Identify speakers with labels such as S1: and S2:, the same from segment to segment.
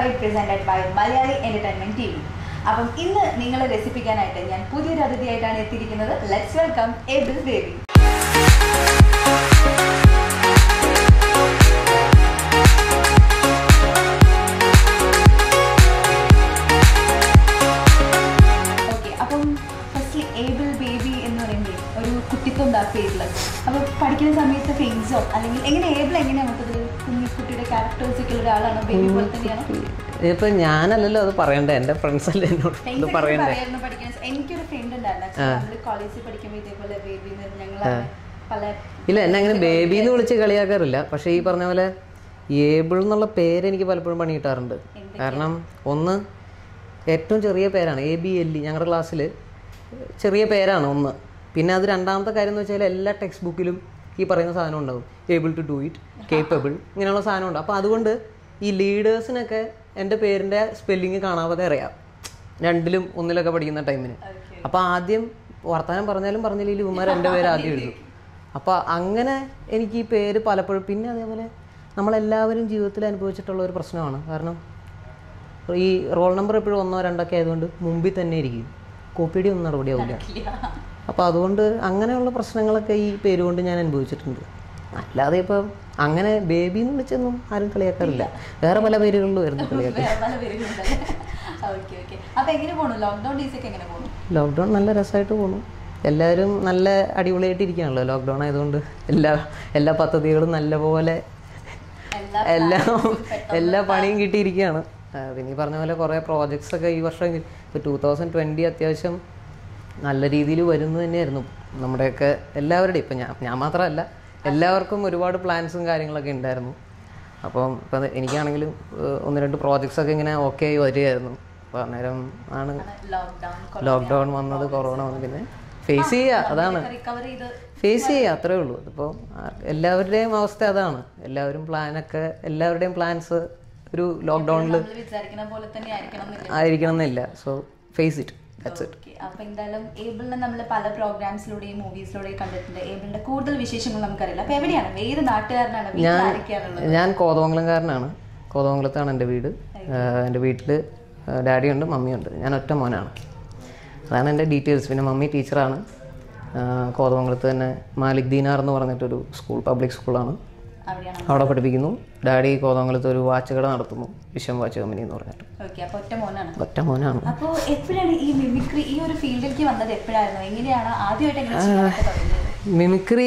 S1: പറയും presented by Malayali entertainment T V അപ്പം ഇന്ന് നിങ്ങളെ രസിപ്പിക്കാനായിട്ട് ഞാൻ പുതിയൊരു അതിഥിയായിട്ടാണ് എത്തിയിരിക്കുന്നത് let's welcome Able Baby okay അപ്പം ഫസ്റ്റ്ലി ഏബിൾ ബേബി എന്ന് പറയുമ്പോൾ ഒരു കുട്ടിത്വം ആ പേരിൽ അപ്പോൾ പഠിക്കുന്ന സമയത്ത് ഫേസോ അല്ലെങ്കിൽ എങ്ങനെ ഏബിൾ എങ്ങനെയാണ് നമുക്കത് കുഞ്ഞു കുട്ടിയുടെ ക്യാരക്ടേഴ്സൊക്കെ ഉള്ള ഒരാളാണ് ബേബി പോലെ തന്നെയാണ്
S2: ഇതിപ്പോ ഞാനല്ലല്ലോ അത് പറയണ്ടേ എന്റെ ഫ്രണ്ട്സ് അല്ലേ എന്നോട് ഇത്
S1: Friends ഒക്കെ
S2: പറയണ്ടേ
S1: പറയായിരുന്നു പഠിക്കുന്ന സ- എനിക്കൊരു ഫ്രണ്ട് ഉണ്ടായിരുന്നു നമ്മൾ കോളേജിൽ പഠിക്കുമ്പോൾ ഇതേപോലെ ബേബി ഞങ്ങൾ പല
S2: ഇല്ല എന്നെ അങ്ങനെ ബേബി എന്ന് വിളിച്ച് കളിയാക്കാറില്ല പക്ഷേ ഈ പറഞ്ഞ പോലെ ഏബിൾ എന്നുള്ള പേര് എനിക്ക് പലപ്പോഴും പണി കിട്ടാറുണ്ട് കാരണം ഒന്ന് ഏറ്റവും ചെറിയ പേരാണ് എ ബി എൽ ഇ ഞങ്ങളുടെ ക്ലാസ്സിൽ ചെറിയ പേരാണ് ഒന്ന് പിന്നെ അത് രണ്ടാമത്തെ കാര്യം എന്ന് വെച്ചാൽ എല്ലാ ടെക്സ്റ്റ് ബുക്കിലും ഈ പറയുന്ന സാധനം ഉണ്ടാവും able to do it capable ഇങ്ങനെയുള്ള സാധനം ഉണ്ട് അപ്പോൾ അതുകൊണ്ട് ഈ ലീഡേഴ്സിനൊക്കെ എൻ്റെ പേരിൻ്റെ സ്പെല്ലിങ് കാണാതെ അറിയാം രണ്ടിലും ഒന്നിലൊക്കെ പഠിക്കുന്ന ടൈമിന് അപ്പോൾ ആദ്യം വർത്തമാനം പറഞ്ഞാലും പറഞ്ഞില്ലെങ്കിലും ഇവന്മാർ എൻ്റെ പേര് ആദ്യം എഴുതും അപ്പോൾ അങ്ങനെ എനിക്ക് ഈ പേര് പലപ്പോഴും പിന്നെ അതേപോലെ നമ്മളെല്ലാവരും ജീവിതത്തിൽ അനുഭവിച്ചിട്ടുള്ള ഒരു പ്രശ്നമാണ് കാരണം ഈ റോൾ നമ്പർ എപ്പോഴും ഒന്നോ രണ്ടൊക്കെ ആയതുകൊണ്ട് മുമ്പിൽ തന്നെ ഇരിക്കും കോപ്പിയടി ഒന്നും നടപടിയാവില്ല അപ്പോൾ അതുകൊണ്ട് അങ്ങനെയുള്ള പ്രശ്നങ്ങളൊക്കെ ഈ പേര് കൊണ്ട് ഞാൻ അനുഭവിച്ചിട്ടുണ്ട് അല്ലാതെ ഇപ്പം അങ്ങനെ ബേബി എന്ന് വിളിച്ചൊന്നും ആരും കളിയാക്കാറില്ല വേറെ പല പേരുകളിലും വരുന്നു കളിയാക്കാൻ
S1: വേറെ പല പേരുകളുണ്ടല്ലേ ഓക്കെ ഓക്കെ അപ്പൊ എങ്ങനെ പോണു ലോക്ക്ഡൌൺ ഡേയ്സ് ഒക്കെ എങ്ങനെ പോണു
S2: ലോക്ക്ഡൗൺ നല്ല രസമായിട്ട് പോണു എല്ലാവരും നല്ല അടിപൊളിയായിട്ട് ഇരിക്കുകയാണല്ലോ ലോക്ക്ഡൗൺ ആയതുകൊണ്ട് എല്ലാ എല്ലാ പദ്ധതികളും നല്ലപോലെ
S1: എല്ലാ
S2: എല്ലാം എല്ലാ പണിയും കിട്ടിയിരിക്കുകയാണ് ആ, പിന്നെ ഈ പറഞ്ഞ പോലെ കുറേ പ്രോജക്ട്സ് ഒക്കെ ഈ വർഷം ഇപ്പോൾ ടൂ തൗസൻഡ് ട്വൻറ്റി അത്യാവശ്യം നല്ല രീതിയിൽ വരുന്നു തന്നെയായിരുന്നു നമ്മുടെയൊക്കെ എല്ലാവരുടെയും ഇപ്പം ഞാൻ ഞാൻ മാത്രമല്ല എല്ലാവർക്കും ഒരുപാട് പ്ലാൻസും കാര്യങ്ങളൊക്കെ ഉണ്ടായിരുന്നു അപ്പം ഇപ്പം അത് എനിക്കാണെങ്കിലും ഏഹ്, ഒന്ന് രണ്ട് പ്രോജക്ട്സ് ഒക്കെ ഇങ്ങനെ ഓക്കെ ആയി വരികയായിരുന്നു അപ്പോൾ അന്നേരം ആണ്
S1: ലോക്ക്ഡൌൺ
S2: ലോക്ക്ഡൗൺ വന്നത് കൊറോണ വന്നു പിന്നെ ഫേസ് ചെയ്യുക അതാണ്
S1: റിക്കവർ ചെയ്ത്
S2: ഫേസ് ചെയ്യുക അത്രേ ഉള്ളൂ അതിപ്പോൾ എല്ലാവരുടെയും അവസ്ഥ അതാണ് എല്ലാവരും പ്ലാനൊക്കെ എല്ലാവരുടെയും പ്ലാൻസ് ഒരു ലോക്ക്ഡൗണിൽ
S1: നമ്മൾ വിചാരിക്കുന്ന പോലെ തന്നെ ആയിരിക്കണം എന്നില്ല
S2: ആയിരിക്കണം എന്നില്ല so face it that's it
S1: okay അപ്പൊ എന്തായാലും ഏബിളിനെ നമ്മൾ പല പ്രോഗ്രാംസിലൂടെയും മൂവീസിലൂടെയും കണ്ടിട്ടുണ്ട് ഏബിളിന്റെ കൂടുതൽ വിശേഷങ്ങൾ നമുക്കറിയില്ല അപ്പൊ എവിടെയാണ് ഏത് നാട്ടുകാരനാണ് വീട്ടിൽ ആരൊക്കെയാണുള്ളത്
S2: ഞാൻ കോതമംഗലംകാരനാണ് കോതമംഗലത്താണ് എൻ്റെ വീട് ആഹ് എൻ്റെ വീട്ടിൽ ഡാഡിയുണ്ട് മമ്മിയുണ്ട് ഞാൻ ഒറ്റ മോനാണ് അതാണ് എൻ്റെ ഡീറ്റെയിൽസ് പിന്നെ മമ്മി ടീച്ചറാണ് ആഹ് കോതമംഗലത്ത് തന്നെ മാലിക് ദീനാർ എന്ന് പറഞ്ഞിട്ടൊരു സ്കൂൾ പബ്ലിക് സ്കൂളാണ്
S1: അവിടെയാണ്
S2: അവിടെ പഠിപ്പിക്കുന്നു ഡാഡി കോതമംഗലത്ത് ഒരു വാച്ച് കട നടത്തുന്നു വിശ്വം വാച്ച് കമ്പനി എന്ന് പറഞ്ഞിട്ട്
S1: ഓക്കെ അപ്പൊ ഒറ്റ മോനാണ്
S2: ഒറ്റ മോനാണ്
S1: അപ്പോ എപ്പോഴാണ് ഈ മിമിക്രി ഈ ഒരു ഫീൽഡിലേക്ക് വന്നത് എപ്പോഴായിരുന്നു എങ്ങനെയാണ് ആദ്യമായിട്ട് എങ്ങനെ ചെയ്യാനൊക്കെ തുടങ്ങിയത്
S2: മിമിക്രി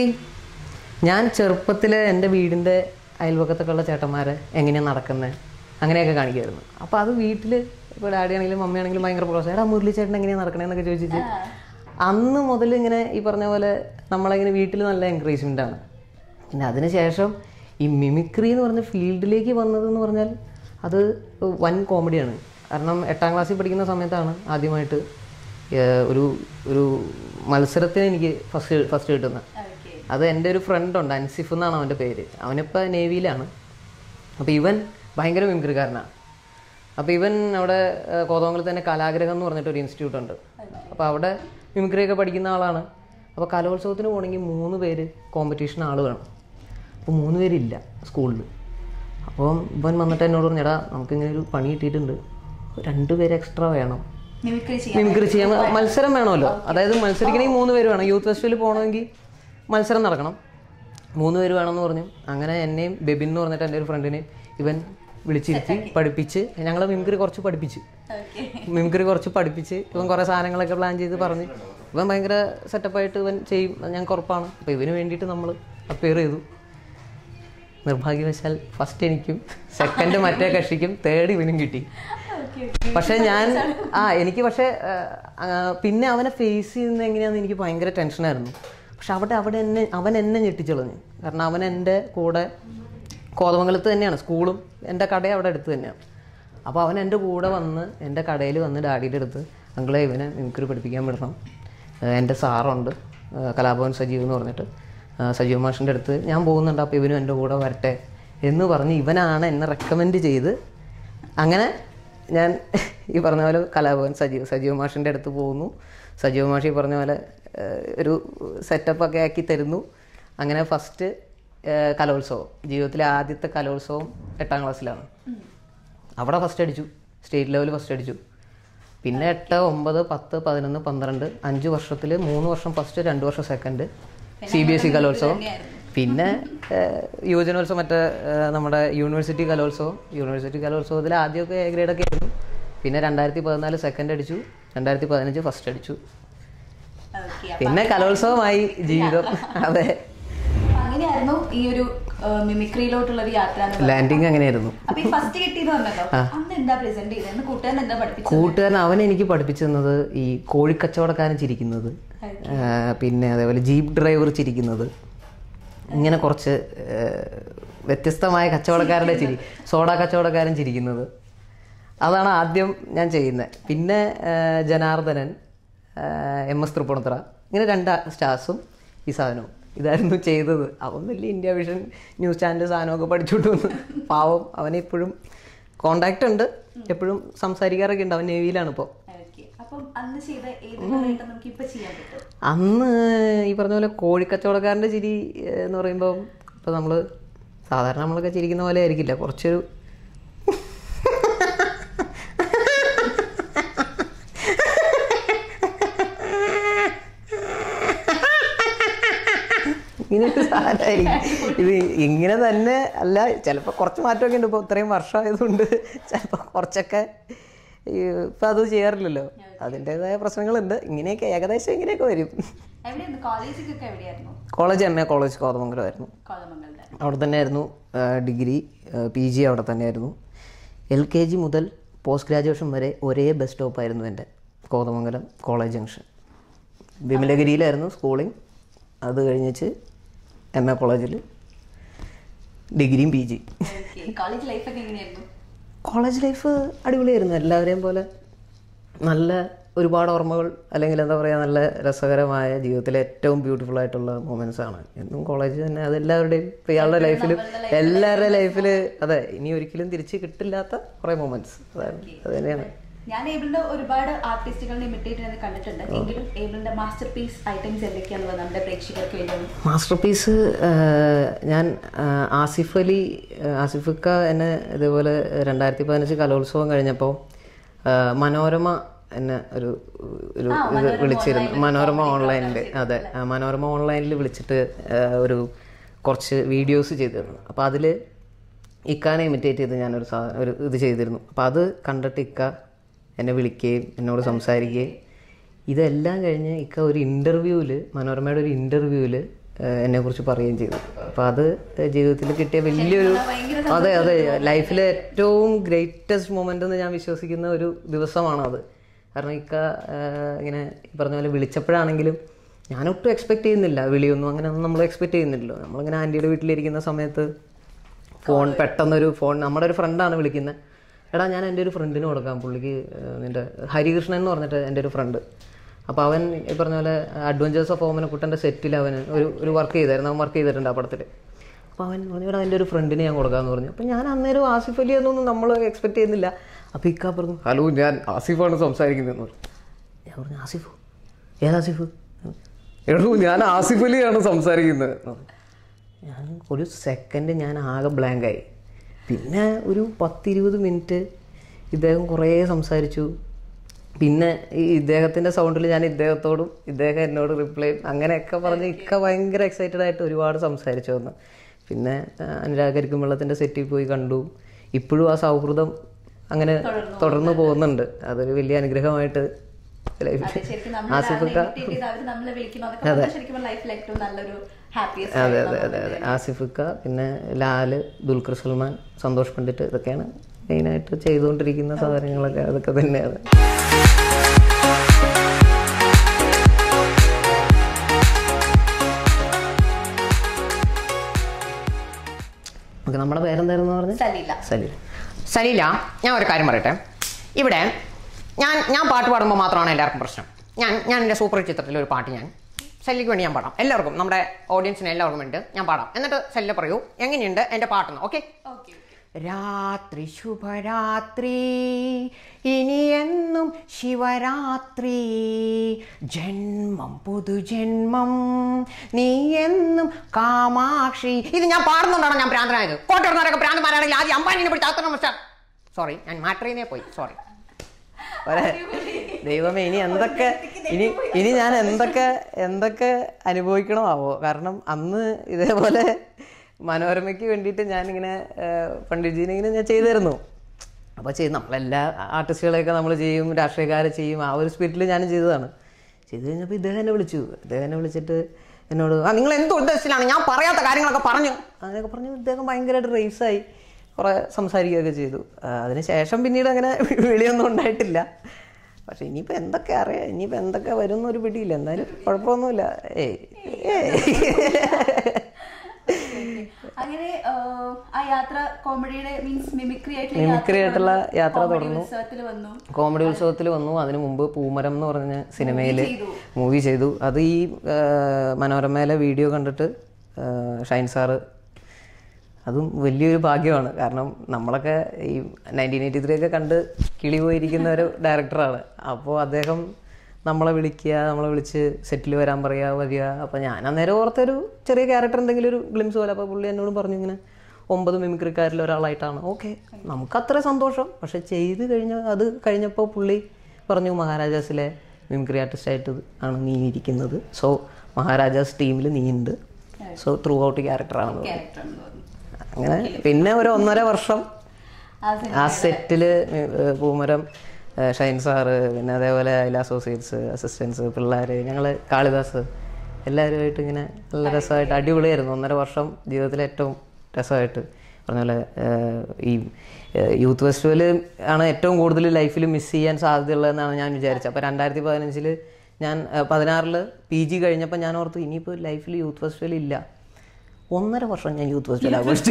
S2: ഞാൻ ചെറുപ്പത്തിൽ എൻ്റെ വീടിൻ്റെ അയൽവക്കത്തൊക്കെ ഉള്ള ചേട്ടന്മാരെ എങ്ങനെയാണ് നടക്കുന്നത് അങ്ങനെയൊക്കെ കാണിക്കുമായിരുന്നു അപ്പോൾ അത് വീട്ടിൽ ഇപ്പോൾ ഡാഡി ആണെങ്കിലും മമ്മി ആണെങ്കിലും ഭയങ്കര പ്രോത്സാഹം എടാ മുരളി ചേട്ടൻ എങ്ങനെയാണ് നടക്കണേന്നൊക്കെ ചോദിച്ചിട്ട് അന്ന് മുതൽ ഇങ്ങനെ ഈ പറഞ്ഞ പോലെ നമ്മളെങ്ങനെ വീട്ടിൽ നല്ല എൻകറേജ്മെൻ്റ് ആണ് പിന്നെ അതിനുശേഷം ഈ മിമിക്രി എന്ന് പറഞ്ഞ ഫീൽഡിലേക്ക് വന്നതെന്ന് പറഞ്ഞാൽ അത് വൻ കോമഡിയാണ് കാരണം എട്ടാം ക്ലാസ്സിൽ പഠിക്കുന്ന സമയത്താണ് ആദ്യമായിട്ട് ഏഹ്, ഒരു ഒരു മത്സരത്തിന് എനിക്ക് ഫസ്റ്റ് ഫസ്റ്റ് കിട്ടുന്നത്
S1: ഓക്കെ
S2: അത് എൻ്റെ ഒരു ഫ്രണ്ട് ഉണ്ട് അൻസിഫ് എന്നാണ് അവൻ്റെ പേര് അവനിപ്പോൾ നേവിയിലാണ് അപ്പോൾ ഇവൻ ഭയങ്കര മിമിക്രിക്കാരനാണ് അപ്പോൾ ഇവൻ അവിടെ ഏഹ്, കോതമംഗലത്ത് തന്നെ കലാഗ്രഹം എന്ന് പറഞ്ഞിട്ട് ഒരു ഇൻസ്റ്റിറ്റ്യൂട്ട് ഉണ്ട് അപ്പോൾ അവിടെ മിമിക്രിയൊക്കെ പഠിക്കുന്ന ആളാണ് അപ്പോൾ കലോത്സവത്തിന് പോകണമെങ്കിൽ മൂന്ന് പേര് കോമ്പറ്റീഷൻ ആൾ വേണം അപ്പോൾ മൂന്ന് പേരില്ല സ്കൂളിൽ അപ്പോൾ ഇവൻ വന്നിട്ട് എന്നോട് പറഞ്ഞു എടാ നമുക്കിങ്ങനെ ഒരു പണി കിട്ടിയിട്ടുണ്ട് രണ്ട് പേര് എക്സ്ട്രാ വേണം
S1: മിമിക്രി ചെയ്യാൻ
S2: മിമിക്രി ചെയ്യാൻ മത്സരം വേണമല്ലോ അതായത് മത്സരിക്കണമെങ്കിൽ മൂന്ന് പേര് വേണം യൂത്ത് ഫെസ്റ്റിവലിൽ പോകണമെങ്കിൽ മത്സരം നടക്കണം മൂന്ന് പേര് വേണമെന്ന് പറഞ്ഞു അങ്ങനെ എന്നെയും ബെബിൻ എന്ന് പറഞ്ഞിട്ട് എൻ്റെ ഒരു ഫ്രണ്ടിനെയും ഇവൻ വിളിച്ചിരുത്തി പഠിപ്പിച്ച് ഞങ്ങളെ മിമിക്രി കുറച്ച് പഠിപ്പിച്ച്
S1: ഓക്കെ
S2: മിമിക്രി കുറച്ച് പഠിപ്പിച്ച് ഇവൻ കുറേ സാധനങ്ങളൊക്കെ പ്ലാൻ ചെയ്ത് പറഞ്ഞ് ഇവൻ ഭയങ്കര സെറ്റപ്പായിട്ട് ഇവൻ ചെയ്യും അത് ഞങ്ങൾക്ക് ഉറപ്പാണ് അപ്പോൾ ഇവന് വേണ്ടിയിട്ട് നമ്മൾ അപ്പയർ ചെയ്തു നിർഭാഗ്യവശാൽ ഫസ്റ്റ് എനിക്കും സെക്കൻഡ് മറ്റേ കക്ഷിക്കും തേർഡ് ഇവനും കിട്ടി പക്ഷെ ഞാൻ ആ എനിക്ക് പക്ഷേ ആ, ആ, പിന്നെ അവനെ ഫേസ് ചെയ്യുന്നത് എങ്ങനെയാണെന്ന് എനിക്ക് ഭയങ്കര ടെൻഷനായിരുന്നു പക്ഷെ അവിടെ അവിടെ എന്നെ അവൻ എന്നെ ഞെട്ടിച്ചളഞ്ഞു കാരണം അവൻ എൻ്റെ കൂടെ കോതമംഗലത്ത് തന്നെയാണ് സ്കൂളും എൻ്റെ കട അവിടെ അടുത്ത് തന്നെയാണ് അപ്പോൾ അവൻ എൻ്റെ കൂടെ വന്ന് എൻ്റെ കടയിൽ വന്ന് ഡാഡിയുടെ അടുത്ത് അങ്കിളെ ഇവനെ മിമിക്രി പഠിപ്പിക്കാൻ വിടണം ആ, എൻ്റെ സാറുണ്ട് ആ, കലാഭവൻ സജീവ് എന്ന് പറഞ്ഞിട്ട് ആ, സജീവ് മാഷിൻ്റെ അടുത്ത് ഞാൻ പോകുന്നുണ്ട് അപ്പോൾ ഇവനും എൻ്റെ കൂടെ വരട്ടെ എന്ന് പറഞ്ഞ് ഇവനാണ് എന്നെ റെക്കമെൻഡ് ചെയ്ത് അങ്ങനെ ഞാൻ ഈ പറഞ്ഞ പോലെ കലാഭവൻ സജീവ് സജീവ് മാഷിൻ്റെ അടുത്ത് പോകുന്നു സജീവ് മാഷി പറഞ്ഞ പോലെ ഏഹ്, ഒരു സെറ്റപ്പൊക്കെ ആക്കി തരുന്നു അങ്ങനെ ഫസ്റ്റ് കലോത്സവം ജീവിതത്തിലെ ആദ്യത്തെ കലോത്സവം എട്ടാം ക്ലാസ്സിലാണ് അവിടെ ഫസ്റ്റ് അടിച്ചു സ്റ്റേറ്റ് ലെവൽ ഫസ്റ്റ് അടിച്ചു പിന്നെ എട്ട് ഒമ്പത് പത്ത് പതിനൊന്ന് പന്ത്രണ്ട് അഞ്ച് വർഷത്തിൽ മൂന്ന് വർഷം ഫസ്റ്റ് രണ്ട് വർഷം second C B S E Kalolsavam പിന്നെ ഏഹ്, യുവജനോത്സവം മറ്റേ ഏഹ്, നമ്മുടെ യൂണിവേഴ്സിറ്റി കലോത്സവം യൂണിവേഴ്സിറ്റി കലോത്സവത്തിൽ ആദ്യമൊക്കെ എ ഗ്രേഡൊക്കെ ആയിരുന്നു പിന്നെ രണ്ടായിരത്തി പതിനാല് സെക്കൻഡ് അടിച്ചു രണ്ടായിരത്തി പതിനഞ്ച് ഫസ്റ്റ് അടിച്ചു
S1: ഓക്കെ
S2: പിന്നെ കലോത്സവമായി ജീവിതം അതെ
S1: അങ്ങനെയായിരുന്നു ഈ ഒരു മിമിക്രിയിലോട്ടുള്ള ഒരു യാത്ര എന്ന് പറയുന്നത്.
S2: ലാൻഡിങ് അങ്ങനെയായിരുന്നു
S1: അപ്പൊ ഈ ഫസ്റ്റ് കിട്ടിയെന്ന് പറഞ്ഞല്ലോ അന്ന് എന്താ പ്രസന്റ് ചെയ്തത് അന്ന് കൂട്ടുകാരൻ എന്താ പഠിപ്പിച്ചത്
S2: കൂട്ടുകാരൻ അവൻ എനിക്ക് പഠിപ്പിച്ചു തന്നത് ഈ കോഴിക്കച്ചവടക്കാരൻ ചിരിക്കുന്നത് ആ, പിന്നെ അതേപോലെ ജീപ്പ് ഡ്രൈവർ ചിരിക്കുന്നത് ഇങ്ങനെ കുറച്ച് ആ, വ്യത്യസ്തമായ കച്ചവടക്കാരുടെ ചിരി സോഡ കച്ചവടക്കാരൻ ചിരിക്കുന്നത് അതാണ് ആദ്യം ഞാൻ ചെയ്യുന്നത് പിന്നെ ആ, ജനാർദ്ദനൻ ആ, എം എസ് തൃപ്പൂണിത്തറ ഇങ്ങനെ രണ്ട് സ്റ്റാർസും ഈ സാധനവും ഇതായിരുന്നു ചെയ്തത് അവൻ വലിയ ഇന്ത്യ വിഷൻ ന്യൂസ് ചാനൽ സാധനമൊക്കെ പഠിച്ചുകൊണ്ട് വന്ന് പാവം അവനെ ഇപ്പോഴും കോണ്ടാക്ട് ഉണ്ട് എപ്പോഴും സംസാരിക്കാറൊക്കെ ഉണ്ട് അവൻ നേവിയിലാണ് ഇപ്പോൾ
S1: ഓക്കെ അപ്പം അന്ന് ചെയ്ത ഏത് കളയായിട്ട് നമുക്ക് ഇപ്പൊ ചെയ്യാൻ പറ്റും
S2: അന്ന് ഈ പറഞ്ഞ പോലെ കോഴിക്കച്ചവടക്കാരൻ്റെ ചിരി ഏഹ്, എന്ന് പറയുമ്പോൾ ഇപ്പോൾ നമ്മൾ സാധാരണ നമ്മളൊക്കെ ചിരിക്കുന്ന പോലെ ആയിരിക്കില്ല കുറച്ചൊരു ഇങ്ങനെ ഒരു സാധനമായിരിക്കും ഇത് ഇങ്ങനെ തന്നെ അല്ല ചിലപ്പോൾ കുറച്ച് മാറ്റമൊക്കെ ഉണ്ട് ഇപ്പോൾ ഇത്രയും വർഷമായതുകൊണ്ട് ചിലപ്പോൾ കുറച്ചൊക്കെ ഇപ്പം അത് ചെയ്യാറില്ലല്ലോ അതിൻ്റെതായ പ്രശ്നങ്ങളുണ്ട് ഇങ്ങനെയൊക്കെ ഏകദേശം ഇങ്ങനെയൊക്കെ വരും
S1: എവിടെയായിരുന്നു കോളേജിലൊക്കെ എവിടെയായിരുന്നു
S2: കോളേജ് എം എ കോളേജ് കോതമംഗലമായിരുന്നു
S1: കോതമംഗലത്തെ
S2: അവിടെ തന്നെയായിരുന്നു ഡിഗ്രി പി ജി അവിടെ തന്നെയായിരുന്നു എൽ കെ ജി മുതൽ പോസ്റ്റ് ഗ്രാജുവേഷൻ വരെ ഒരേ ബസ് സ്റ്റോപ്പായിരുന്നു എൻ്റെ കോതമംഗലം കോളേജ് ജംഗ്ഷൻ വിമലഗിരിയിലായിരുന്നു സ്കൂളിംഗ് അത് കഴിഞ്ഞിച്ച് എം എ കോളേജിൽ ഡിഗ്രിയും പി ജി
S1: ഓക്കെ കോളേജ് ലൈഫൊക്കെ എങ്ങനെയായിരുന്നു
S2: കോളേജ് ലൈഫ് അടിപൊളിയായിരുന്നു എല്ലാവരെയും പോലെ നല്ല ഒരുപാട് ഓർമ്മകൾ അല്ലെങ്കിൽ എന്താ പറയുക നല്ല രസകരമായ ജീവിതത്തിലെ ഏറ്റവും ബ്യൂട്ടിഫുൾ ആയിട്ടുള്ള മൊമെന്റ്സ് ആണ് എന്നും കോളേജ് തന്നെ അതെല്ലാവരുടെയും ഇപ്പം ഇയാളുടെ ലൈഫിൽ എല്ലാവരുടെ ലൈഫിൽ അതെ ഇനി ഒരിക്കലും തിരിച്ച് കിട്ടില്ലാത്ത കുറേ മൊമെന്റ്സ് അതാണ് അത് തന്നെയാണ്
S1: ഞാൻ ഏബിളിന്റെ ഒരുപാട് ആർട്ടിസ്റ്റുകളുടെ ഇമിറ്റേറ്റ് ചെയ്ത് കണ്ടിട്ടുണ്ട് എങ്കിലും ഏബിളിന്റെ മാസ്റ്റർ പീസ് ഐറ്റംസ് എന്തൊക്കെയാണെന്നുള്ളത് നമ്മുടെ പ്രേക്ഷകർക്ക് വേണ്ടി ഒന്ന്
S2: മാസ്റ്റർ പീസ് ഞാൻ ആ, ആസിഫ് അലി ആ, ആസിഫ് ഇക്ക എന്നെ ഇതേപോലെ രണ്ടായിരത്തി പതിനഞ്ച് കലോത്സവം കഴിഞ്ഞപ്പോൾ ആ, മനോരമ എന്നെ ഒരു ഒരു ഇത് വിളിച്ചിരുന്നു മനോരമ ഓൺലൈനിൽ അതെ ആ, മനോരമ ഓൺലൈനിൽ വിളിച്ചിട്ട് ആ, ഒരു കുറച്ച് വീഡിയോസ് ചെയ്തിരുന്നു അപ്പോൾ അതിൽ ഇക്കാനെ ഇമിറ്റേറ്റ് ചെയ്ത് ഞാനൊരു സാ ഒരു ഇത് ചെയ്തിരുന്നു അപ്പോൾ അത് കണ്ടിട്ട് ഇക്ക എന്നെ വിളിക്കുകയും എന്നോട് സംസാരിക്കുകയും ഇതെല്ലാം കഴിഞ്ഞ് ഇക്ക ഒരു ഇൻ്റർവ്യൂവിൽ മനോരമയുടെ ഒരു ഇൻ്റർവ്യൂവിൽ എന്നെക്കുറിച്ച് പറയുകയും ചെയ്തു അപ്പോൾ അത് ജീവിതത്തിൽ കിട്ടിയ വലിയൊരു അതെ അതെ ലൈഫിലെ ഏറ്റവും ഗ്രേറ്റസ്റ്റ് മൊമെൻ്റ് എന്ന് ഞാൻ വിശ്വസിക്കുന്ന ഒരു ദിവസമാണത് കാരണം ഇക്ക ഏഹ്, ഇങ്ങനെ ഈ പറഞ്ഞ പോലെ വിളിച്ചപ്പോഴാണെങ്കിലും ഞാനൊട്ടും എക്സ്പെക്ട് ചെയ്യുന്നില്ല വിളിയൊന്നും അങ്ങനെ ഒന്നും നമ്മൾ എക്സ്പെക്ട് ചെയ്യുന്നില്ലല്ലോ നമ്മളിങ്ങനെ ആൻറ്റിയുടെ വീട്ടിലിരിക്കുന്ന സമയത്ത് ഫോൺ പെട്ടെന്നൊരു ഫോൺ നമ്മുടെ ഒരു ഫ്രണ്ടാണ് വിളിക്കുന്നത് എടാ ഞാൻ എൻ്റെ ഒരു ഫ്രണ്ടിന് കൊടുക്കാം പുള്ളിക്ക് ഏഹ്, നിൻ്റെ ഹരികൃഷ്ണൻ എന്ന് പറഞ്ഞിട്ട് എൻ്റെ ഒരു ഫ്രണ്ട് അപ്പോൾ അവൻ ഈ പറഞ്ഞ പോലെ അഡ്വഞ്ചേഴ്സ് ഓഫ് ഓമനക്കുട്ടൻ്റെ സെറ്റിൽ അവന് ഒരു ഒരു വർക്ക് ചെയ്തായിരുന്നു അവൻ വർക്ക് ചെയ്തിട്ടുണ്ട് ആ പടത്തിൽ അപ്പോൾ അവൻ പറഞ്ഞു എടാ എൻ്റെ ഒരു ഫ്രണ്ടിന് ഞാൻ കൊടുക്കാമെന്ന് പറഞ്ഞു അപ്പോൾ ഞാൻ അന്നേരം ആസിഫ് അലി എന്നൊന്നും നമ്മൾ എക്സ്പെക്ട് ചെയ്യുന്നില്ല അപ്പോൾ ഇക്കാ പറഞ്ഞു ഹലോ ഞാൻ ആസിഫാണ് സംസാരിക്കുന്നതെന്ന് പറഞ്ഞു ഞാൻ പറഞ്ഞു ആസിഫോ ഏതാസിഫ് എടോ ഞാൻ ആസിഫ് അലിയാണ് സംസാരിക്കുന്നത് എന്ന് പറഞ്ഞു. ഞാൻ ഒരു സെക്കൻഡ് ഞാൻ ആകെ ബ്ലാങ്കായി പിന്നെ ഒരു പത്തിരുപത് മിനിറ്റ് ഇദ്ദേഹം കുറേ സംസാരിച്ചു പിന്നെ ഈ ഇദ്ദേഹത്തിൻ്റെ സൗണ്ടിൽ ഞാൻ ഇദ്ദേഹത്തോടും ഇദ്ദേഹം എന്നോട് റിപ്ലൈ അങ്ങനെയൊക്കെ പറഞ്ഞ് ഇക്ക ഭയങ്കര എക്സൈറ്റഡ് ആയിട്ട് ഒരുപാട് സംസാരിച്ചു വന്നു പിന്നെ ആ, അനുരാഗരിക്കും വെള്ളത്തിൻ്റെ സെറ്റിൽ പോയി കണ്ടു ഇപ്പോഴും ആ സൗഹൃദം അങ്ങനെ തുടർന്ന് പോകുന്നുണ്ട് അതൊരു വലിയ അനുഗ്രഹമായിട്ട് ലൈഫിൽ
S1: അത് ശരിക്കും നമ്മളെ
S2: ആസിഫിക്ക
S1: imitate ചെയ്ത് അവര് നമ്മളെ വിളിക്കുന്നു അതൊക്കെ പറഞ്ഞാൽ ശരിക്കും ലൈഫിൽ ഏറ്റവും നല്ലൊരു ഹാപ്പിയസ്റ്റ്
S2: അതെ അതെ അതെ അതെ ആസിഫിക്ക പിന്നെ ലാല് ദുൽഖർ സൽമാൻ സന്തോഷ് പണ്ഡിറ്റ് ഇതൊക്കെയാണ് മെയിനായിട്ട് ചെയ്തുകൊണ്ടിരിക്കുന്ന സാധനങ്ങളൊക്കെ അതൊക്കെ തന്നെയാണ് ഓക്കെ നമ്മുടെ പേരെന്തായിരുന്നു പറഞ്ഞത്
S1: സലീല
S2: സലീല
S3: സലീല ഞാൻ ഒരു കാര്യം പറയട്ടെ ഇവിടെ ഞാൻ ഞാൻ പാട്ട് പാടുമ്പോൾ മാത്രമാണ് എല്ലാവർക്കും പ്രശ്നം ഞാൻ ഞാൻ എൻ്റെ സൂപ്പർ ഹിറ്റ് ചിത്രത്തിലെ ഒരു പാട്ട് ഞാൻ സല്ലിക്ക് വേണ്ടി ഞാൻ പാടാം എല്ലാവർക്കും നമ്മുടെ ഓഡിയൻസിന് എല്ലാവർക്കും വേണ്ടി ഞാൻ പാടാം എന്നിട്ട് സല്ലില പറയൂ എങ്ങനെയുണ്ട് എൻ്റെ പാട്ടെന്ന് ഓക്കെ
S1: ഓക്കെ
S3: രാത്രി ശുഭരാത്രി ഇനി എന്നും ശിവരാത്രി ജന്മം പുതുജന്മം നീ എന്നും കാമാക്ഷി ഇത് ഞാൻ പാടുന്നുണ്ടാണ് ഞാൻ ഭ്രാന്തനായത് കോട്ടയർന്നവരൊക്കെ ഭ്രാന്തന്മാരാണെങ്കിൽ ആദ്യം അമ്പാനിനെ പിടിച്ച് അത്ര സോറി ഞാൻ മാട്രീനെ പോയി സോറി
S2: ഒരേ ദൈവമേ ഇനി എന്തൊക്കെ ഇനി ഇനി ഞാൻ എന്തൊക്കെ എന്തൊക്കെ അനുഭവിക്കണമാവോ കാരണം അന്ന് ഇതേപോലെ മനോരമയ്ക്ക് വേണ്ടിയിട്ട് ഞാനിങ്ങനെ പണ്ഡിറ്റ്ജീനെ ഇങ്ങനെ ഞാൻ ചെയ്തിരുന്നു അപ്പോൾ ചെയ്ത് നമ്മളെല്ലാ ആർട്ടിസ്റ്റുകളെയൊക്കെ നമ്മൾ ചെയ്യും രാഷ്ട്രീയക്കാരെ ചെയ്യും ആ ഒരു സ്പിരിറ്റിൽ ഞാനും ചെയ്തതാണ് ചെയ്ത് കഴിഞ്ഞപ്പോൾ ഇദ്ദേഹം എന്നെ വിളിച്ചു ഇദ്ദേഹം എന്നെ വിളിച്ചിട്ട് എന്നോട്
S3: ആ നിങ്ങൾ എന്ത് ഉദ്ദേശത്തിലാണ് ഞാൻ പറയാത്ത കാര്യങ്ങളൊക്കെ പറഞ്ഞു
S2: അങ്ങനെയൊക്കെ പറഞ്ഞു ഇദ്ദേഹം ഭയങ്കരമായിട്ട് റേസായി കുറേ സംസാരിക്കുകയൊക്കെ ചെയ്തു ആ, അതിനുശേഷം പിന്നീട് അങ്ങനെ വിളിയൊന്നും ഉണ്ടായിട്ടില്ല പക്ഷെ ഇനിയിപ്പോൾ എന്തൊക്കെ അറിയാം ഇനിയിപ്പോൾ എന്തൊക്കെ വരും എന്നൊരു പിടിയില്ല എന്തായാലും കുഴപ്പമൊന്നുമില്ല ഏയ് ഏയ്
S1: അങ്ങനെ ആ, ആ യാത്ര കോമഡിയുടെ മീൻസ് മിമിക്രി ആയിട്ടുള്ള
S2: Mimicry ആയിട്ടുള്ള യാത്ര
S1: comedy
S2: തുടർന്നു.
S1: ഉത്സവത്തിൽ വന്നു
S2: കോമഡി ഉത്സവത്തിൽ വന്നു അതിനു മുമ്പ് പൂമരം എന്ന് പറഞ്ഞ സിനിമയിൽ
S1: ചെയ്തു.
S2: മൂവി ചെയ്തു അത് ഈ ആ, മനോരമയിലെ വീഡിയോ കണ്ടിട്ട് ആ, ഷൈൻ സാറ് അതും വലിയൊരു ഭാഗ്യമാണ് കാരണം നമ്മളൊക്കെ ഈ നയൻറ്റീൻ എയ്റ്റി ത്രീ ഒക്കെ കണ്ട് കിളി പോയിരിക്കുന്ന ഒരു ഡയറക്ടറാണ് അപ്പോൾ അദ്ദേഹം നമ്മളെ വിളിക്കുക നമ്മളെ വിളിച്ച് സെറ്റിൽ വരാൻ പറയുക വരിക അപ്പോൾ ഞാൻ അന്നേരം ഓർത്തൊരു ചെറിയ ക്യാരക്ടർ എന്തെങ്കിലും ഒരു ഗ്ലിംസ് പോലെ അപ്പോൾ പുള്ളി എന്നോട് പറഞ്ഞു ഇങ്ങനെ ഒമ്പത് മിമിക്രിക്കാരിൽ ഒരാളായിട്ടാണ് ഓക്കെ നമുക്ക് അത്ര സന്തോഷം പക്ഷെ ചെയ്ത് കഴിഞ്ഞ അത് കഴിഞ്ഞപ്പോൾ പുള്ളി പറഞ്ഞു മഹാരാജാസിലെ മിമിക്രി ആർട്ടിസ്റ്റായിട്ട് ആണ് നീ ഇരിക്കുന്നത് സോ മഹാരാജാസ് ടീമിൽ നീ ഉണ്ട് സോ ത്രൂ ഔട്ട് ക്യാരക്ടറാണ്
S1: ക്യാരക്ടർ എന്ന് പറഞ്ഞു
S2: അങ്ങനെ പിന്നെ ഒരു ഒന്നര വർഷം
S1: ആ സിനിമ
S2: ആ സെറ്റില് പൂമരം ഏഹ് ഷൈൻ സാറ് പിന്നെ അതേപോലെ അതിലെ അസോസിയേറ്റ്സ് അസിസ്റ്റൻസ് പിള്ളേർ ഞങ്ങൾ കാളിദാസ് എല്ലാവരുമായിട്ട് ഇങ്ങനെ നല്ല രസമായിട്ട് അടിപൊളിയായിരുന്നു ഒന്നര വർഷം ജീവിതത്തിലെ ഏറ്റവും രസമായിട്ട് പറഞ്ഞ പോലെ ഏഹ് ഈ യൂത്ത് ഫെസ്റ്റിവൽ ആണ് ഏറ്റവും കൂടുതൽ ലൈഫിൽ മിസ് ചെയ്യാൻ സാധ്യതയുള്ളതെന്നാണ് ഞാൻ വിചാരിച്ചത് അപ്പോൾ രണ്ടായിരത്തി പതിനഞ്ചിൽ ഞാൻ പതിനാറിൽ പി ജി കഴിഞ്ഞപ്പോൾ ഞാൻ ഓർത്തു ഇനിയിപ്പോൾ ലൈഫിൽ യൂത്ത് ഫെസ്റ്റിവൽ ഇല്ല ഒന്നര വർഷം ഞാൻ യൂത്ത് ഫെസ്റ്റിവൽ ആഘോഷിച്ചു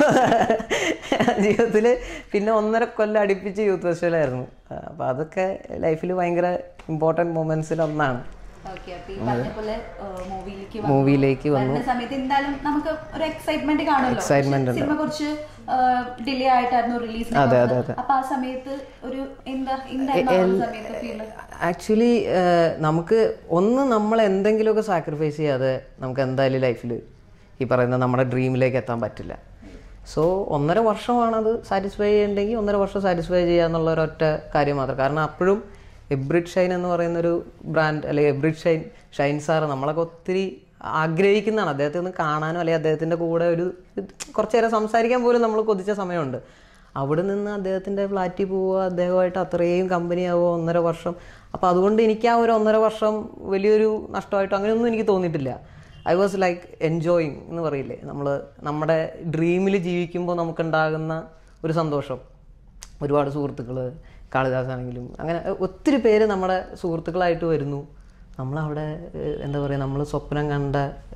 S2: ജീവിതത്തിൽ പിന്നെ ഒന്നര കൊല്ലം അടുപ്പിച്ച് യൂത്ത് ഫെസ്റ്റിവലായിരുന്നു അപ്പോൾ അതൊക്കെ ലൈഫിൽ ഭയങ്കര ഇമ്പോർട്ടൻറ്റ് മൊമെൻറ്റ്സിൽ ഒന്നാണ്
S1: ഓക്കെ അപ്പൊ ഈ പറഞ്ഞ പോലെ മൂവിയിലേക്ക്
S2: മൂവിയിലേക്ക് വന്നു
S1: വരുന്ന സമയത്ത് എന്തായാലും നമുക്ക് ഒരു എക്സൈറ്റ്മെന്റ് കാണുമല്ലോ
S2: Excitement ഉണ്ട്.
S1: സിനിമ കുറച്ച് ഡിലേ ആയിട്ടായിരുന്നു റിലീസ്
S2: അതെ, അതെ, അതെ.
S1: അപ്പൊ ആ സമയത്ത് ഒരു എന്താ എന്തായിരുന്നു ആ ഒരു സമയത്ത് ഫീൽ
S2: ആക്ച്വലി നമുക്ക് ഒന്ന് നമ്മൾ എന്തെങ്കിലുമൊക്കെ സാക്രിഫൈസ് ചെയ്യാതെ നമുക്ക് എന്തായാലും ലൈഫിൽ ഈ പറയുന്ന നമ്മുടെ ഡ്രീമിലേക്ക് എത്താൻ പറ്റില്ല സോ ഒന്നര വർഷമാണത് സാറ്റിസ്ഫൈ ചെയ്യണ്ടെങ്കിൽ ഒന്നര വർഷം സാറ്റിസ്ഫൈ ചെയ്യുക എന്നുള്ള ഒരൊറ്റ കാര്യം മാത്രം കാരണം അപ്പോഴും എബ്രിഡ് ഷൈൻ എന്ന് പറയുന്നൊരു ബ്രാൻഡ് അല്ലെങ്കിൽ എബ്രിഡ് ഷൈൻ ഷൈൻ സാർ നമ്മളൊക്കെ ഒത്തിരി ആഗ്രഹിക്കുന്നതാണ് അദ്ദേഹത്തെ ഒന്ന് കാണാനോ അല്ലെങ്കിൽ അദ്ദേഹത്തിൻ്റെ കൂടെ ഒരു കുറച്ച് നേരം സംസാരിക്കാൻ പോലും നമ്മൾ കൊതിച്ച സമയമുണ്ട് അവിടെ നിന്ന് അദ്ദേഹത്തിൻ്റെ ഫ്ലാറ്റിൽ പോവുക അദ്ദേഹമായിട്ട് അത്രയും കമ്പനി ആവുക ഒന്നര വർഷം അപ്പോൾ അതുകൊണ്ട് എനിക്ക് ആ ഒരു ഒന്നര വർഷം വലിയൊരു നഷ്ടമായിട്ടോ അങ്ങനെയൊന്നും എനിക്ക് തോന്നിയിട്ടില്ല ഐ വാസ് ലൈക്ക് എൻജോയിങ് എന്ന് പറയില്ലേ നമ്മൾ നമ്മുടെ ഡ്രീമിൽ ജീവിക്കുമ്പോൾ നമുക്കുണ്ടാകുന്ന ഒരു സന്തോഷം ഒരുപാട് സുഹൃത്തുക്കൾ കാളിദാസാണെങ്കിലും അങ്ങനെ ഒത്തിരി പേര് നമ്മുടെ സുഹൃത്തുക്കളായിട്ട് വരുന്നു നമ്മളവിടെ ഏഹ്, എന്താ പറയുക നമ്മൾ സ്വപ്നം കണ്ട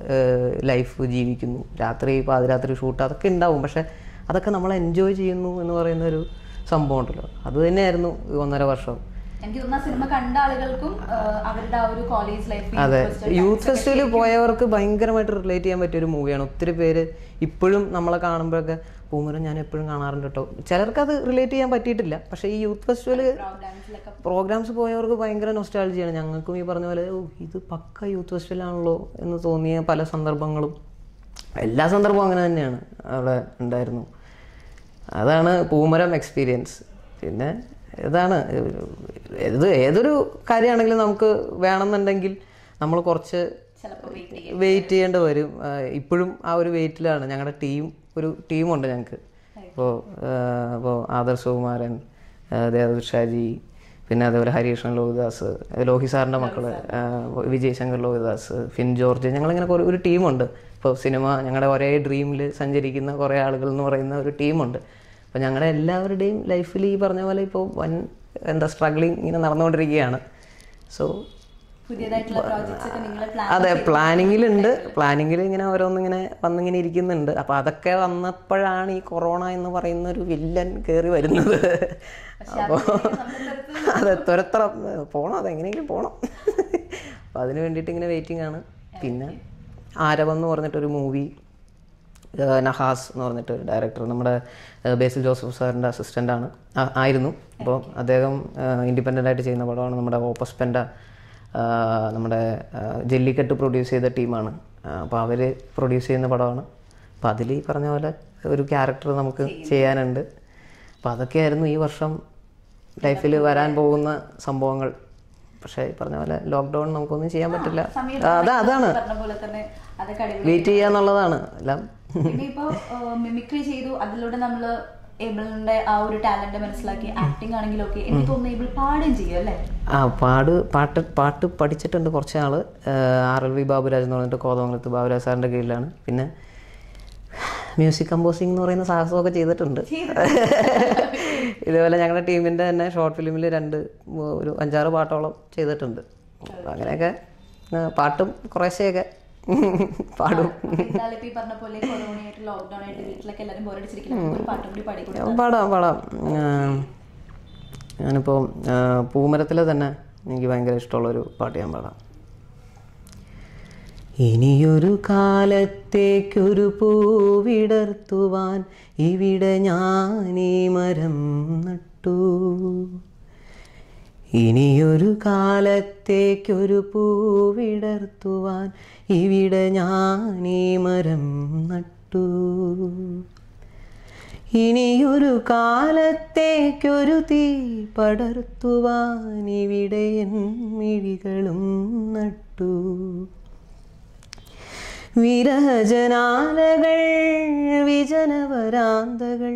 S2: ലൈഫ് ജീവിക്കുന്നു രാത്രി പാതിരാത്രി ഷൂട്ട് അതൊക്കെ ഉണ്ടാവും പക്ഷെ അതൊക്കെ നമ്മൾ എൻജോയ് ചെയ്യുന്നു എന്ന് പറയുന്ന ഒരു സംഭവം ഉണ്ടല്ലോ അത് തന്നെയായിരുന്നു ഈ ഒന്നര വർഷം
S1: എനിക്ക് തോന്നുന്ന സിനിമ കണ്ട ആളുകൾക്കും ആ, അവരുടെ ആ ഒരു കോളേജ് ലൈഫ്
S2: അതെ യൂത്ത് ഫെസ്റ്റിവലിൽ പോയവർക്ക് ഭയങ്കരമായിട്ട് റിലേറ്റ് ചെയ്യാൻ പറ്റിയ ഒരു മൂവിയാണ് ഒത്തിരി പേര് ഇപ്പോഴും നമ്മളെ കാണുമ്പോഴൊക്കെ പൂമരം ഞാൻ എപ്പോഴും കാണാറുണ്ട് കേട്ടോ ചിലർക്ക് അത് റിലേറ്റ് ചെയ്യാൻ പറ്റിയിട്ടില്ല പക്ഷേ ഈ യൂത്ത് ഫെസ്റ്റിവൽ
S1: പ്രോഗ്രാംസിലൊക്കെ
S2: പ്രോഗ്രാംസ് പോയവർക്ക് ഭയങ്കര നൊസ്റ്റാളജിയാണ് ഞങ്ങൾക്കും ഈ പറഞ്ഞ പോലെ ഓ ഇത് പക്ക യൂത്ത് ഫെസ്റ്റിവലാണല്ലോ എന്ന് തോന്നിയ പല സന്ദർഭങ്ങളും എല്ലാ സന്ദർഭവും അങ്ങനെ തന്നെയാണ് അവിടെ ഉണ്ടായിരുന്നു അതാണ് പൂമരം എക്സ്പീരിയൻസ് പിന്നെ ഇതാണ് ഏത് ഏതൊരു കാര്യമാണെങ്കിലും നമുക്ക് വേണമെന്നുണ്ടെങ്കിൽ നമ്മൾ കുറച്ച്
S1: ചിലപ്പോൾ വെയിറ്റ് ചെയ്യും
S2: വെയിറ്റ് ചെയ്യേണ്ടി വരും ആ, ഇപ്പോഴും ആ ഒരു വെയിറ്റിലാണ് ഞങ്ങളുടെ ടീം ഒരു ടീമുണ്ട് ഞങ്ങൾക്ക് ഇപ്പോൾ ഇപ്പോൾ ആദർശ് സുകുമാരൻ ആ, ദേവദൂർ ഷാജി പിന്നെ അതേപോലെ ഹരീഷ്ണൻ ലോഹിദാസ് ലോഹി സാറിൻ്റെ മക്കള് ആ, വിജയ് ശങ്കർ ലോഹിദാസ് ഫിൻ ജോർജ് ഞങ്ങളിങ്ങനെ കുറേ ഒരു ടീമുണ്ട് ഇപ്പോൾ സിനിമ ഞങ്ങളുടെ ഒരേ ഡ്രീമിൽ സഞ്ചരിക്കുന്ന കുറേ ആളുകൾ എന്ന് പറയുന്ന ഒരു ടീമുണ്ട് അപ്പോൾ ഞങ്ങളുടെ എല്ലാവരുടെയും ലൈഫിൽ ഈ പറഞ്ഞ പോലെ ഇപ്പോൾ വൻ എന്താ സ്ട്രഗ്ലിങ് ഇങ്ങനെ നടന്നുകൊണ്ടിരിക്കുകയാണ് സോ
S1: പുതിയതായിട്ടുള്ള പ്രോജക്ട്സ് ഒക്കെ നിങ്ങൾ പ്ലാൻ
S2: അതെ പ്ലാനിങ്ങിലുണ്ട് പ്ലാനിങ്ങിൽ ഇങ്ങനെ ഓരോന്നിങ്ങനെ വന്നിങ്ങനെ ഇരിക്കുന്നുണ്ട് അപ്പൊ അതൊക്കെ വന്നപ്പോഴാണ് ഈ കൊറോണ എന്ന് പറയുന്ന ഒരു വില്ലൻ കയറി വരുന്നത് അപ്പോൾ അതെ തുരത്തറ പോണം അതെങ്ങനെയെങ്കിലും പോണം അപ്പൊ അതിന് വേണ്ടിയിട്ട് ഇങ്ങനെ വെയിറ്റിംഗ് ആണ് പിന്നെ ആരവെന്ന് പറഞ്ഞിട്ടൊരു മൂവി നഹാസ് എന്ന് പറഞ്ഞിട്ട് ഡയറക്ടർ നമ്മുടെ ഏഹ്, ബേസിൽ ജോസഫ് സാറിൻ്റെ അസിസ്റ്റൻ്റ് ആണ് ആ- ആയിരുന്നു അപ്പോൾ അദ്ദേഹം ഇൻഡിപെൻഡൻ്റ് ആയിട്ട് ചെയ്യുന്ന പടമാണ് നമ്മുടെ ഓപ്പസ്പെൻഡ നമ്മുടെ ആ, ജെല്ലിക്കെട്ട് പ്രൊഡ്യൂസ് ചെയ്ത ടീമാണ് അപ്പോൾ അവർ പ്രൊഡ്യൂസ് ചെയ്യുന്ന പടമാണ് അപ്പോൾ അതിൽ ഈ പറഞ്ഞ പോലെ ഒരു ക്യാരക്ടർ നമുക്ക് ചെയ്യാനുണ്ട് അപ്പം അതൊക്കെയായിരുന്നു ഈ വർഷം ലൈഫിൽ വരാൻ പോകുന്ന സംഭവങ്ങൾ പക്ഷേ ഈ പറഞ്ഞ പോലെ ലോക്ക്ഡൗൺ നമുക്കൊന്നും ചെയ്യാൻ പറ്റില്ല
S1: സമയം
S2: ആ, അതാ അതാണ്
S1: പറഞ്ഞ പോലെ തന്നെ അതൊക്കെ അടിപൊളി
S2: വെയിറ്റ് ചെയ്യാന്നുള്ളതാണ് എല്ലാം
S1: പിന്നെ ഇപ്പൊ മിമിക്രി ചെയ്തു അതിലൂടെ നമ്മള് ഏബിളിന്റെ ആ ഒരു ടാലന്റ് മനസ്സിലാക്കി ആക്ടിങ് ആണെങ്കിലും ഒക്കെ എനിക്ക് തോന്നുന്നു ഏബിൾ പാടുകയും ചെയ്യും അല്ലേ
S2: ആ പാട് പാട്ട് പാട്ട് പഠിച്ചിട്ടുണ്ട് കുറച്ച് നാൾ ആർ എൽ വി ബാബുരാജ് എന്ന് പറഞ്ഞിട്ട് കോതമംഗലത്ത് ബാബുരാജ് സാറിൻ്റെ കീഴിലാണ് പിന്നെ മ്യൂസിക് കമ്പോസിങ് എന്ന് പറയുന്ന സാഹസമൊക്കെ ചെയ്തിട്ടുണ്ട് ഇതേപോലെ ഞങ്ങളുടെ ടീമിൻ്റെ തന്നെ ഷോർട്ട് ഫിലിമിൽ രണ്ട് മൂ- ഒരു അഞ്ചാറ് പാട്ടോളം ചെയ്തിട്ടുണ്ട് അപ്പോൾ അങ്ങനെയൊക്കെ ആ, പാട്ടും കുറേശ്ശെയൊക്കെ പാടും
S1: എന്നാലും ഇപ്പൊ ഈ പറഞ്ഞ പോലെ കൊറോണ ആയിട്ട് ലോക്ക്ഡൌൺ ആയിട്ട് വീട്ടിലൊക്കെ എല്ലാരും ബോറടിച്ചിരിക്കണം ഒരു പാട്ടും കൂടി പാടിക്കൊടുത്തു
S2: പാടാം പാടാം ആ, ഞാനിപ്പോൾ ആ, പൂമരത്തിലെ തന്നെ എനിക്ക് ഭയങ്കര ഇഷ്ടമുള്ളൊരു പാട്ട് ഞാൻ പാടാം ഇനിയൊരു കാലത്തേക്കൊരു പൂവിടർത്തുവാൻ ഇവിടെ ഞാൻ ഈ മരം നട്ടു ഇനിയൊരു കാലത്തേക്കൊരു പൂവിടർത്തുവാൻ ഇവിടെ ഞാൻ ഈ മരം നട്ടു ഇനിയൊരു കാലത്തേക്കൊരു തീ പടർത്തുവാൻ ഇവിടെ എൻ മിഴികളും നട്ടു വിരഹജനാലകൾ വിജനവരാന്തകൾ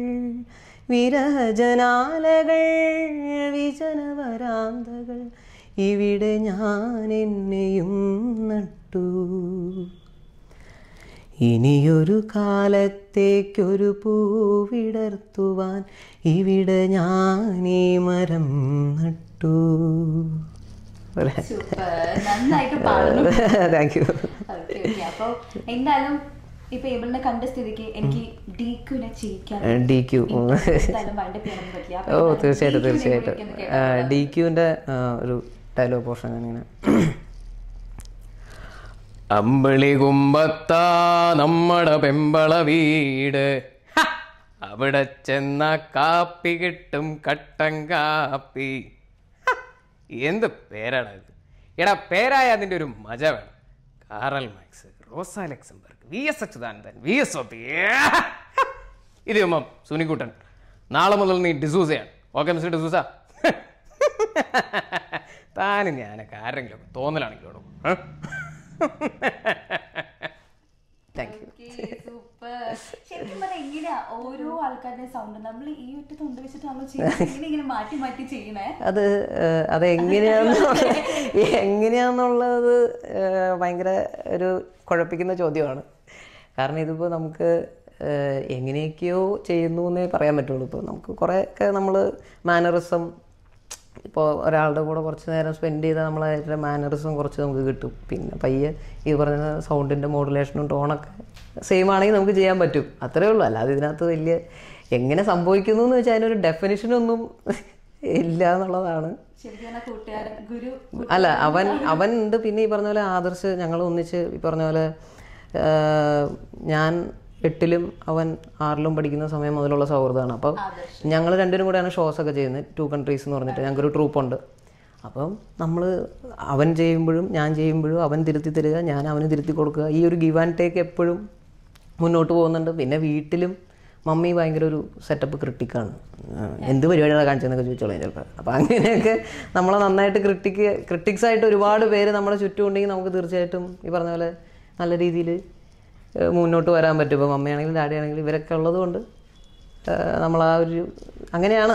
S2: വിരഹജനാലകൾ വിജനവരാന്തകൾ ഇവിടെ ഞാൻ എന്നെയും നട്ടു ഇനിയൊരു കാലത്തേക്കൊരു പൂവിടർത്തുവാൻ ഇവിടെ ഞാൻ ഈ മരം നട്ടു
S1: സൂപ്പർ നന്നായിട്ട് പാടുന്നു
S2: താങ്ക് യു
S1: ഓക്കെ ഓക്കെ അപ്പൊ എന്തായാലും ഇപ്പൊ ഏബിളിനെ കണ്ട സ്ഥിതിക്ക് എനിക്ക് ഡീക്കുനെ ചെയ്യിക്കാൻ
S2: ഡി ക്യു
S1: എന്തായാലും വൈൻഡപ്പ് ചെയ്യാനൊന്നും പറ്റില്ല അപ്പൊ
S2: ഓ
S1: എന്തായാലും
S2: തീർച്ചയായിട്ടും
S1: DQ നെ
S2: തീർച്ചയായിട്ടും
S1: കൂടി ഒന്ന് കേൾക്കാം.
S2: ഡി ക്യുവിൻ്റെ ഒരു ഡയലോഗ് പോർഷൻ ഞാനിങ്ങനെ അമ്പിളി കുമ്പത്താ നമ്മടെ പെമ്പള വീട് ഹ! അവിടെ ചെന്ന കാപ്പി കിട്ടും കട്ടൻ കാപ്പി ഹ! എന്ത് പേരാണ് ഇത് എടാ പേരായ അതിൻ്റെ ഒരു മജ വേണം Karl Marx Rosa Luxemburg V S Achuthanandan V S O P ഇത് ഉമ്മ സുനിക്കുട്ടൻ നാളെ മുതൽ നീ ഡിസൂസയാണ് ഓക്കെ മിസ്റ്റർ ഡിസൂസ താനും ഞാനൊക്കെ ആരെങ്കിലും തോന്നലാണെങ്കിലോടും താങ്ക് യു
S1: Okay, super. ശരിക്കും പറഞ്ഞാൽ എങ്ങനെയാ ഓരോ ആൾക്കാരുടെ സൗണ്ട് നമ്മൾ ഈ ഒറ്റ തൊണ്ട് വെച്ചിട്ട് നമ്മൾ ചെയ്യുന്നത് ഇങ്ങനെ ഇങ്ങനെ മാറ്റി മാറ്റി ചെയ്യണേ
S2: അത് ഏഹ്, അത് എങ്ങനെയാന്ന് എങ്ങനെയാന്നുള്ളത് ഏഹ്, ഭയങ്കര ഒരു കുഴപ്പിക്കുന്ന ചോദ്യമാണ് കാരണം ഇതിപ്പോൾ നമുക്ക് ഏഹ്, എങ്ങനെയൊക്കെയോ ചെയ്യുന്നു എന്നേ പറയാൻ പറ്റുള്ളൂ ഇപ്പോൾ നമുക്ക് കുറേയൊക്കെ നമ്മൾ മാനറിസം ഇപ്പോൾ ഒരാളുടെ കൂടെ കുറച്ച് നേരം സ്പെൻഡ് ചെയ്താൽ നമ്മളതിൻ്റെ മാനറിസം കുറച്ച് നമുക്ക് കിട്ടും പിന്നെ പയ്യെ ഈ പറഞ്ഞ സൗണ്ടിൻ്റെ മോഡുലേഷനും ടോണൊക്കെ സെയിം ആണെങ്കിൽ നമുക്ക് ചെയ്യാൻ പറ്റും അത്രേ ഉള്ളൂ അല്ലാതെ ഇതിനകത്ത് വലിയ എങ്ങനെ സംഭവിക്കുന്നു എന്ന് വെച്ചാൽ അതിനൊരു ഡെഫിനിഷനൊന്നും ഇല്ല എന്നുള്ളതാണ്
S1: ശരിക്കും പറഞ്ഞാൽ കൂട്ടുകാരൻ ഗുരു
S2: അല്ല അവൻ അവൻ ഉണ്ട് പിന്നെ ഈ പറഞ്ഞ പോലെ ആദർശ് ഞങ്ങൾ ഒന്നിച്ച് ഈ പറഞ്ഞ പോലെ ആഹ്, ഞാൻ എട്ടിലും അവൻ ആറിലും പഠിക്കുന്ന സമയം മുതലുള്ള സൗഹൃദമാണ് അപ്പം ഞങ്ങൾ രണ്ടുപേരും കൂടെയാണ് ഷോസ് ഒക്കെ ചെയ്യുന്നത് ടു കൺട്രീസ് എന്ന് പറഞ്ഞിട്ട് ഞങ്ങൾക്കൊരു ട്രൂപ്പുണ്ട് അപ്പം നമ്മൾ അവൻ ചെയ്യുമ്പോഴും ഞാൻ ചെയ്യുമ്പോഴും അവൻ തിരുത്തി തരിക ഞാൻ അവന് തിരുത്തി കൊടുക്കുക ഈ ഒരു ഗിവ് ആൻഡ് ടേക്ക് എപ്പോഴും മുന്നോട്ട് പോകുന്നുണ്ട് പിന്നെ വീട്ടിലും മമ്മി ഭയങ്കര ഒരു സെറ്റപ്പ് ക്രിട്ടിക്കാണ് എന്ത് പരിപാടിയാണ് കാണിച്ചതെന്നൊക്കെ ചോദിച്ചോളാം ചിലപ്പോൾ അപ്പോൾ അങ്ങനെയൊക്കെ നമ്മളെ നന്നായിട്ട് ക്രിട്ടിക്ക് ക്രിട്ടിക്സ് ആയിട്ട് ഒരുപാട് പേര് നമ്മുടെ ചുറ്റും ഉണ്ടെങ്കിൽ നമുക്ക് തീർച്ചയായിട്ടും ഈ പറഞ്ഞ പോലെ നല്ല രീതിയിൽ മുന്നോട്ട് വരാൻ പറ്റും ഇപ്പോൾ മമ്മയാണെങ്കിലും ഡാഡി ആണെങ്കിലും ഇവരൊക്കെ ഉള്ളത് കൊണ്ട് നമ്മൾ ആ ഒരു അങ്ങനെയാണ്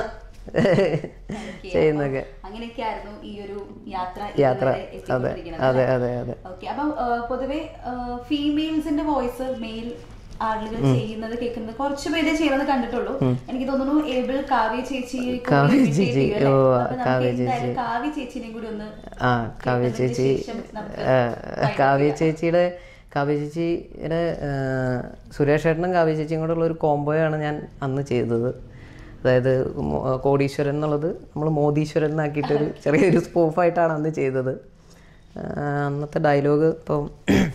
S2: ചെയ്യുന്നതൊക്കെ
S1: അങ്ങനെയൊക്കെയായിരുന്നു ഈ ഒരു യാത്ര
S2: യാത്ര
S1: ഇതുവരെ
S2: അതെ
S1: എത്തിക്കൊണ്ടിരിക്കുന്നത്
S2: അതെ
S1: അല്ലേ?
S2: അതെ അതെ
S1: ഓക്കെ അപ്പം ആ, പൊതുവെ ഫീമെയിൽസിന്റെ വോയിസ് മെയിൽ ആളുകൾ ചെയ്യുന്നത് കേൾക്കുന്നത് കുറച്ച് പേരെ ചെയ്യുന്നത് കണ്ടിട്ടുള്ളൂ എനിക്ക് തോന്നുന്നു ഏബിൾ കാവ്യ ചേച്ചി
S2: കാവ്യ ചേച്ചി, ഓ, കാവ്യ ചേച്ചി.
S1: കാവ്യ ചേച്ചിനെയും കൂടി ഒന്ന്
S2: ആ കാവ്യ
S1: കേട്ടതിന്
S2: ചേച്ചി
S1: ശേഷം നമുക്ക്
S2: ആ, കാവ്യ ചേച്ചിയുടെ കാവ്യ ചേച്ചിയുടെ ആ, സുരേഷ് ഏട്ടനും കാവ്യ ചേച്ചിയും കൂടെ ഉള്ള ഒരു കോംബോയാണ് ഞാൻ അന്ന് ചെയ്തത് അതായത് മോ- കോടീശ്വരൻ എന്നുള്ളത് നമ്മൾ മോദീശ്വരൻ എന്നാക്കിയിട്ടൊരു ചെറിയൊരു സ്പൂഫായിട്ടാണ് അന്ന് ചെയ്തത് ആ, അന്നത്തെ ഡയലോഗ് ഇപ്പം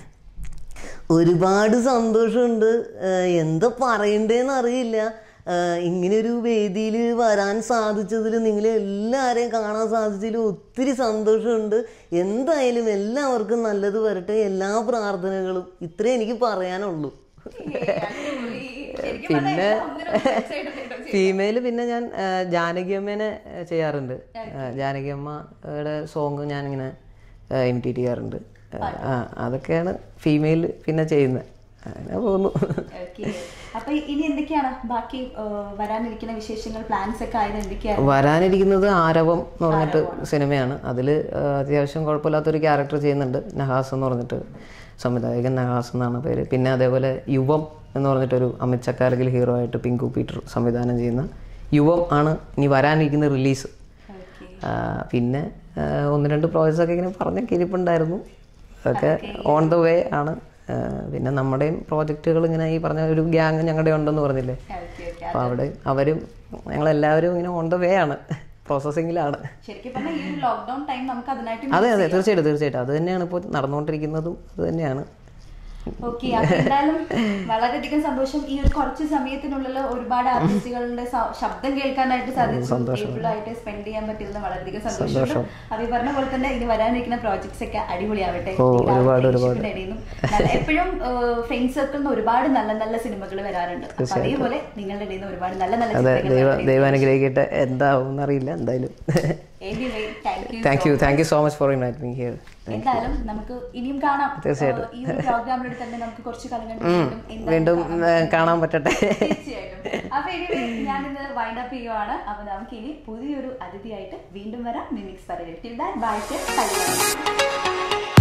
S2: ഒരുപാട് സന്തോഷമുണ്ട് ഏഹ് എന്താ പറയണ്ടേന്ന് അറിയില്ല ഏഹ് ഇങ്ങനൊരു വേദിയിൽ വരാൻ സാധിച്ചതിൽ നിങ്ങളെ എല്ലാവരെയും കാണാൻ സാധിച്ചതിൽ ഒത്തിരി സന്തോഷമുണ്ട് എന്തായാലും എല്ലാവർക്കും നല്ലത് വരട്ടെ എല്ലാ പ്രാർത്ഥനകളും ഇത്രേ എനിക്ക് പറയാനുള്ളൂ
S1: അടിപൊളി. ശരിക്കും
S2: പിന്നെ
S1: പറഞ്ഞാൽ എല്ലാം ഒന്നിനൊന്ന് മെച്ചമായിട്ട് കേട്ടോ
S2: ഫീമെയിൽ പിന്നെ ഞാൻ ആ, ജാനകി അമ്മേനെ ആ, ചെയ്യാറുണ്ട് ആ, ജാനകി അമ്മയുടെ സോങ് ഞാനിങ്ങനെ ഇമിറ്റേറ്റ് ചെയ്യാറുണ്ട് ആ, അതൊക്കെയാണ് ഫീമെയിൽ പിന്നെ ചെയ്യുന്നത് അങ്ങനെ പോകുന്നു
S1: ഓക്കെ അപ്പൊ ഇനി എന്തൊക്കെയാണ് ബാക്കി ആ, വരാനിരിക്കുന്ന വിശേഷങ്ങൾ പ്ലാൻസ് ഒക്കെ ആയത് എന്തൊക്കെയാണ്
S2: വരാനിരിക്കുന്നത് ആരവം എന്ന് പറഞ്ഞിട്ട് സിനിമയാണ് അതിൽ അത്യാവശ്യം കുഴപ്പമില്ലാത്തൊരു ക്യാരക്ടർ ചെയ്യുന്നുണ്ട് നഹാസ് എന്ന് പറഞ്ഞിട്ട് സംവിധായകൻ നഹാസ് എന്നാണ് പേര് പിന്നെ അതേപോലെ യുവം എന്ന് പറഞ്ഞിട്ടൊരു അമിത് ചക്കാലകിൽ ഹീറോ ആയിട്ട് പിങ്കു പീറ്റർ സംവിധാനം ചെയ്യുന്ന യുവം ആണ് ഇനി വരാനിരിക്കുന്ന റിലീസ്
S1: ഓക്കെ
S2: പിന്നെ ആ, ഒന്ന് രണ്ട് പ്രോജക്ട്സൊക്കെ ഇങ്ങനെ പറഞ്ഞൊക്കെ ഇരിപ്പുണ്ടായിരുന്നു അതൊക്കെ ഓൺ ദ വേ ആണ് ആ, പിന്നെ നമ്മുടെയും പ്രോജക്റ്റുകൾ ഇങ്ങനെ ഈ പറഞ്ഞ ഒരു ഗ്യാങ് ഞങ്ങളുടെ ഉണ്ടെന്ന് പറഞ്ഞില്ലേ
S1: ഓക്കെ ഓക്കെ
S2: അപ്പോൾ അവിടെ അവരും ഞങ്ങളെല്ലാവരും ഇങ്ങനെ ഓൺ ദ വേ ആണ് പ്രോസസ്സിങ്ങിലാണ്
S1: ശരിക്കും പറഞ്ഞാൽ ഈ ഒരു ലോക്ക്ഡൌൺ ടൈം നമുക്ക് അതിനായിട്ട്
S2: അതെ അതെ തീർച്ചയായിട്ടും തീർച്ചയായിട്ടും അത് തന്നെയാണ് ഇപ്പോൾ നടന്നുകൊണ്ടിരിക്കുന്നതും അത് തന്നെയാണ്
S1: ഓക്കെ അപ്പൊ എന്തായാലും വളരെയധികം സന്തോഷം ഈ ഒരു കുറച്ച് സമയത്തിനുള്ളിൽ ഒരുപാട് ആർട്ടിസ്റ്റുകളുടെ സ- ശബ്ദം കേൾക്കാനായിട്ട് സാധിച്ചു ആയിട്ട് സ്പെൻഡ് ചെയ്യാൻ പറ്റിയത് വളരെയധികം സന്തോഷം അപ്പൊ ഈ പറഞ്ഞ പോലെ തന്നെ ഇനി വരാനിരിക്കുന്ന പ്രോജക്ട്സ് ഒക്കെ അടിപൊളിയാവട്ടെ
S2: ഓ,
S1: ഈ
S2: ഒരുപാട്,
S1: friendship-ന്റെ ഇടയിൽ നിന്നും നല്ല- എപ്പോഴും ഫ്രണ്ട് സർക്കിളിൽ നിന്ന് ഒരുപാട് നല്ല നല്ല സിനിമകൾ വരാറുണ്ട് അപ്പൊ അതേപോലെ നിങ്ങളുടെ ഇടയിൽ നിന്ന് ഒരുപാട് നല്ല നല്ല
S2: അതെ
S1: ചിത്രങ്ങൾ
S2: ദൈവ
S1: വരട്ടെ.
S2: ദൈവം അനുഗ്രഹിക്കട്ടെ എന്താവും എന്നറിയില്ല എന്തായാലും
S1: Anyway, thank you
S2: thank
S1: so
S2: you
S1: much.
S2: Thank you so much for invite me here
S1: എന്തായാലും നമുക്ക് ഇനിയും കാണാം
S2: തീർച്ചയായിട്ടും.
S1: ഏഹ് ഈ ഒരു പ്രോഗ്രാമിലൂടെ തന്നെ നമുക്ക് കുറച്ച് കാലം കഴിഞ്ഞ് വീണ്ടും എന്തായാലും
S2: വീണ്ടും
S1: കാണാം.
S2: ആ, കാണാൻ പറ്റട്ടെ
S1: തീർച്ചയായിട്ടും അപ്പൊ anyway, ഞാനിന്ന് വൈൻഡ് അപ്പ് ചെയ്യുവാണ് അപ്പൊ നമുക്ക് ഇനി പുതിയൊരു അതിഥിയായിട്ട് വീണ്ടും വരാം മിമിക്സ് പറയുന്നത് ബൈ